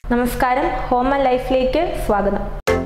നമസ്കാരം home and ലൈഫിലേക്ക് സ്വാഗതം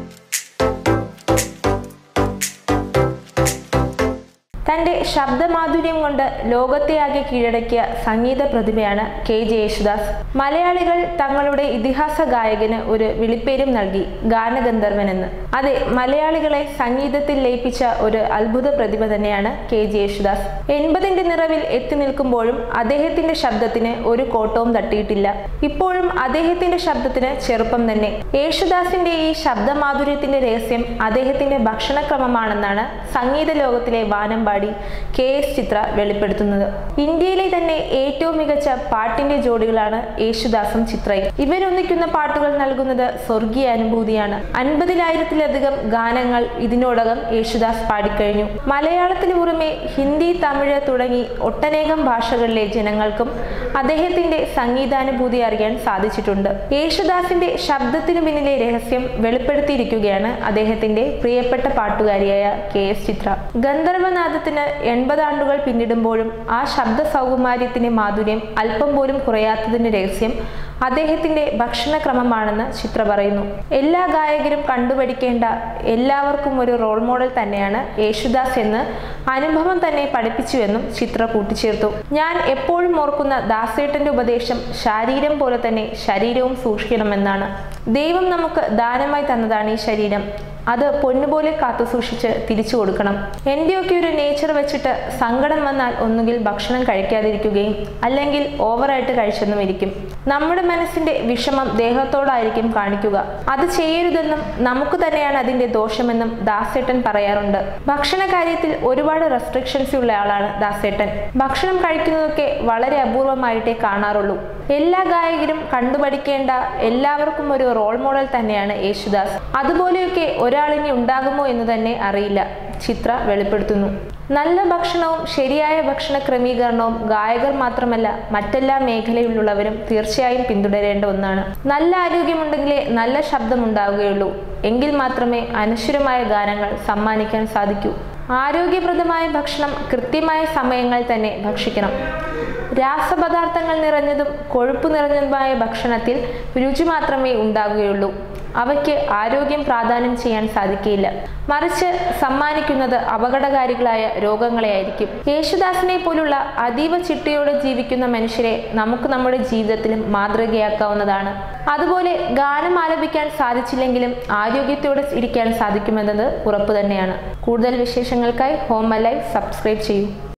തന്റെ ശബ്ദമാധുര്യം കൊണ്ട് ലോകത്തെയാകെ കീഴടക്കിയ സംഗീത പ്രതിഭയാണ് കെ ജെ യേശുദാസ് മലയാളികൾ തങ്ങളുടെ ഇതിഹാസ ഗായകന് ഒരു വിളിപ്പേരും നൽകി ഗാനഗന്ധർവൻ എന്ന് അതെ മലയാളികളെ സംഗീതത്തിൽ ലയിപ്പിച്ച ഒരു അത്ഭുത പ്രതിഭ തന്നെയാണ് കെ ജെ യേശുദാസ് എൺപതിന്റെ നിറവിൽ എത്തി നിൽക്കുമ്പോഴും അദ്ദേഹത്തിന്റെ ശബ്ദത്തിന് ഒരു കോട്ടവും തട്ടിയിട്ടില്ല ഇപ്പോഴും അദ്ദേഹത്തിന്റെ ശബ്ദത്തിന് ചെറുപ്പം തന്നെ യേശുദാസിന്റെ ഈ ശബ്ദമാധുര്യത്തിന്റെ രഹസ്യം അദ്ദേഹത്തിന്റെ ഭക്ഷണക്രമമാണെന്നാണ് സംഗീത ലോകത്തിലെ വാനമ്പാടി കെ എസ് ചിത്ര വെളിപ്പെടുത്തുന്നത് ഇന്ത്യയിലെ തന്നെ ഏറ്റവും മികച്ച പാട്ടിന്റെ ജോഡികളാണ് യേശുദാസും ചിത്രയും ഇവരൊന്നിക്കുന്ന പാട്ടുകൾ നൽകുന്നത് സ്വർഗീയ അനുഭൂതിയാണ് അൻപതിനായിരത്തിലധികം ഗാനങ്ങൾ ഇതിനോടകം യേശുദാസ് പാടിക്കഴിഞ്ഞു മലയാളത്തിന് പുറമെ ഹിന്ദി തമിഴ് തുടങ്ങി ഒട്ടനേകം ഭാഷകളിലെ ജനങ്ങൾക്കും അദ്ദേഹത്തിന്റെ സംഗീതാനുഭൂതി അറിയാൻ സാധിച്ചിട്ടുണ്ട് യേശുദാസിന്റെ ശബ്ദത്തിനു പിന്നിലെ രഹസ്യം വെളിപ്പെടുത്തിയിരിക്കുകയാണ് അദ്ദേഹത്തിന്റെ പ്രിയപ്പെട്ട പാട്ടുകാരിയായ കെ എസ് ചിത്ര ഗന്ധർവനാഥത്തിന് എൺപതാണ്ടുകൾ പിന്നിടുമ്പോഴും ആ ശബ്ദ സൗകുമാര്യത്തിന്റെ മാധുര്യം അല്പം പോലും കുറയാത്തതിന്റെ രഹസ്യം അദ്ദേഹത്തിന്റെ ഭക്ഷണക്രമമാണെന്ന് ചിത്ര പറയുന്നു എല്ലാ ഗായകരും കണ്ടുപഠിക്കേണ്ട എല്ലാവർക്കും ഒരു റോൾ മോഡൽ തന്നെയാണ് യേശുദാസ് എന്ന് അനുഭവം തന്നെ പഠിപ്പിച്ചുവെന്നും ചിത്ര കൂട്ടിച്ചേർത്തു ഞാൻ എപ്പോഴും ഓർക്കുന്ന ദാസേട്ടന്റെ ഉപദേശം ശാരീരം പോലെ തന്നെ ശരീരവും സൂക്ഷിക്കണമെന്നാണ് ദൈവം നമുക്ക് ദാനമായി തന്നതാണ് ഈ ശരീരം അത് പൊന്നുപോലെ കാത്തു സൂക്ഷിച്ച് തിരിച്ചു കൊടുക്കണം എൻ്റെയൊക്കെ ഒരു നേച്ചർ വെച്ചിട്ട് സങ്കടം വന്നാൽ ഒന്നുകിൽ ഭക്ഷണം കഴിക്കാതിരിക്കുകയും അല്ലെങ്കിൽ ഓവറായിട്ട് കഴിച്ചെന്നും ഇരിക്കും നമ്മുടെ മനസ്സിന്റെ വിഷമം ദേഹത്തോടായിരിക്കും കാണിക്കുക അത് ചെയ്യരുതെന്നും നമുക്ക് തന്നെയാണ് അതിന്റെ ദോഷമെന്നും ദാസേട്ടൻ പറയാറുണ്ട് ഭക്ഷണ കാര്യത്തിൽ ഒരുപാട് റെസ്ട്രിക്ഷൻസ് ഉള്ള ആളാണ് ദാസേട്ടൻ ഭക്ഷണം കഴിക്കുന്നതൊക്കെ വളരെ അപൂർവമായിട്ടേ കാണാറുള്ളൂ എല്ലാ ഗായകരും കണ്ടുപഠിക്കേണ്ട എല്ലാവർക്കും ഒരു റോൾ മോഡൽ തന്നെയാണ് യേശുദാസ് അതുപോലെയൊക്കെ ഒരാളിനി ഉണ്ടാകുമോ എന്ന് തന്നെ അറിയില്ല ചിത്ര വെളിപ്പെടുത്തുന്നു നല്ല ഭക്ഷണവും ശരിയായ ഭക്ഷണ ക്രമീകരണവും ഗായകർ മാത്രമല്ല മറ്റെല്ലാ മേഖലയിലുള്ളവരും തീർച്ചയായും പിന്തുടരേണ്ട ഒന്നാണ് നല്ല ആരോഗ്യമുണ്ടെങ്കിലേ നല്ല ശബ്ദമുണ്ടാവുകയുള്ളൂ എങ്കിൽ മാത്രമേ അനശ്വരമായ ഗാനങ്ങൾ സമ്മാനിക്കാൻ സാധിക്കൂ ആരോഗ്യപ്രദമായ ഭക്ഷണം കൃത്യമായ സമയങ്ങൾ തന്നെ ഭക്ഷിക്കണം രാസപദാർത്ഥങ്ങൾ നിറഞ്ഞതും കൊഴുപ്പ് നിറഞ്ഞതുമായ ഭക്ഷണത്തിൽ രുചി മാത്രമേ ഉണ്ടാകുകയുള്ളൂ അവയ്ക്ക് ആരോഗ്യം പ്രാധാന്യം ചെയ്യാൻ സാധിക്കില്ല മറിച്ച് സമ്മാനിക്കുന്നത് അപകടകാരികളായ രോഗങ്ങളെയായിരിക്കും യേശുദാസിനെ പോലുള്ള അതീവ ചിട്ടയോടെ ജീവിക്കുന്ന മനുഷ്യരെ നമുക്ക് നമ്മുടെ ജീവിതത്തിലും മാതൃകയാക്കാവുന്നതാണ് അതുപോലെ ഗാനം ആലപിക്കാൻ സാധിച്ചില്ലെങ്കിലും ആരോഗ്യത്തോടെ ഇരിക്കാൻ സാധിക്കുമെന്നത് ഉറപ്പു തന്നെയാണ് കൂടുതൽ വിശേഷങ്ങൾക്കായി ഹോം ലൈഫ് സബ്സ്ക്രൈബ് ചെയ്യൂ